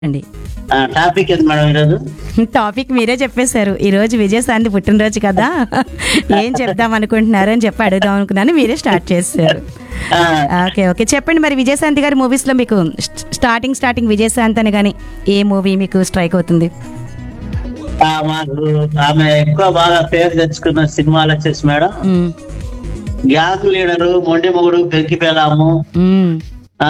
అండి ఆ, టాపిక్ ఏంది మేడం ఈరోజు టాపిక్ మీరే చెప్పేశారు ఈ రోజు విజయశాంతి పుట్టినరోజు కదా ఏం చెప్దాం అనుకుంటున్నారు అని చెప్పి అడుగుదాం అనుకున్నాను మీరే స్టార్ట్ చేశారు ఆ, ఓకే ఓకే చెప్పండి మరి విజయశాంతి గారి మూవీస్ లో మీకు స్ట్- స్టార్టింగ్ స్టార్టింగ్ విజయశాంతి అని కానీ ఏ మూవీ మీకు స్ట్రైక్ అవుతుంది ఆ, మాకు ఆమె ఎక్కువ బాగా పేరు తెచ్చుకున్న సినిమాలు వచ్చేసి మేడం మ్మ్. గ్యాంగ్ లీడరు మొండి మొగుడు పెంకి పేలాము మ్మ్. ఆ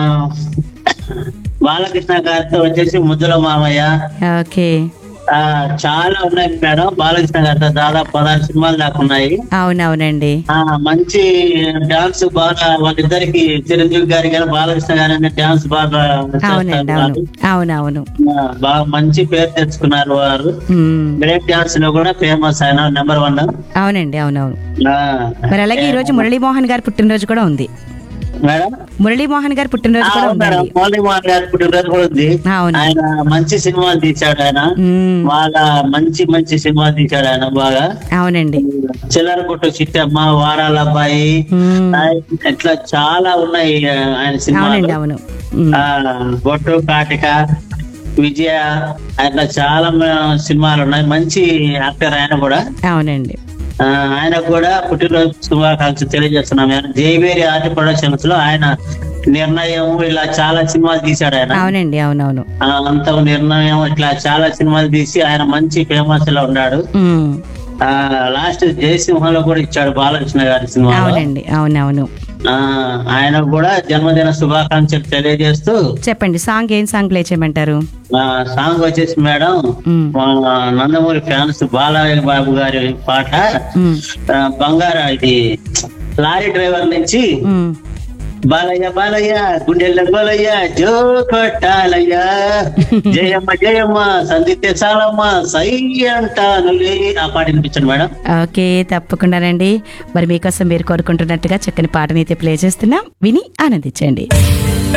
బాలకృష్ణ గారితో వచ్చేసి ముద్దుల మామయ్య ఓకే ఆ చాలా ఉన్నాయి మేడం బాలకృష్ణ గారితో దాదాపు పదహారు సినిమాలు దాకా ఉన్నాయి అవునవునండి ఆ మంచి డాన్స్ బాగా వాళ్ళిద్దరికి చిరంజీవి గారి గారు బాలకృష్ణ గారి డాన్స్ బాగా అవునండి చేస్తారు అవును అవునవును ఆ, బాగా మంచి పేరు తెచ్చుకున్నారు వారు మ్మ్. బ్రేక్ డాన్స్ లో కూడా ఫేమస్ ఆయన నెంబర్ వన్ అవునండి అవునవును మరి అలాగే ఈ రోజు మురళీమోహన్ గారి పుట్టినరోజు కూడా ఉంది మేడం మురళీమోహన్ గారి పుట్టినరోజు కూడా అవును మేడం ఉందండి మౌలిమాన్ గారి పుట్టినరోజు కూడా ఉంది అవును ఆయన మంచి సినిమాలు తీశాడు ఆయన మ్మ్. బాగా మంచి మంచి సినిమాలు తీశాడు ఆయన బాగా అవునండి చిల్లర కొట్టు చిట్టమ్మ వారాల అబ్బాయి మ్మ్. ఆయన ఇట్లా చాలా ఉన్నాయి ఆయన సినిమాలు అవునండి అవును మ్మ్. ఆ బొట్టు కాటిక విజయ అట్లా చాలా మ- సినిమాలు ఉన్నాయి మంచి యాక్టర్ ఆయన కూడా అవునండి ఆ, ఆయన కూడా పుట్టినరోజు శుభాకాంక్షలు తెలియజేస్తున్నాం ఆయన జైవేరి ఆర్ట్ ప్రొడక్షన్స్ లో ఆయన నిర్ణయం ఇలా చాలా సినిమాలు తీశాడు ఆయన అవునండి అవునవును ఆ, అంత నిర్ణయం ఇట్లా చాలా సినిమాలు తీసి ఆయన మంచి ఫేమస్ లో ఉన్నాడు మ్మ్. ఆ లాస్ట్ జయసింహంలో కూడా ఇచ్చాడు బాలకృష్ణ గారి సినిమాలో అవునండి అవునవును ఆ ఆయన కూడా జన్మదిన శుభాకాంక్షలు తెలియజేస్తూ చెప్పండి సాంగ్ ఏం సాంగ్ ప్లే చేయమంటారు ఆ సాంగ్ వచ్చేసి మేడం మ్మ్. మా నందమూరి ఫ్యాన్స్ బాలయ్య బాబు గారి పాట మ్మ్. ఆ, బంగార ఇది లారీ డ్రైవర్ నుంచి మ్మ్. బాలయ్య బాలయ్య గుండెల బాలయ్య జో కొట్టాలయ్య జయమ్మ జయమ్మ సందిత్య చాలమ్మ సై అంటానులే ఆ పాట వినిపించండి మేడం ఓకే తప్పకుండానండి మరి మీకోసం మీరు కోరుకుంటున్నట్టుగా చక్కని పాటనైతే ప్లే చేస్తున్నాం విని ఆనందించండి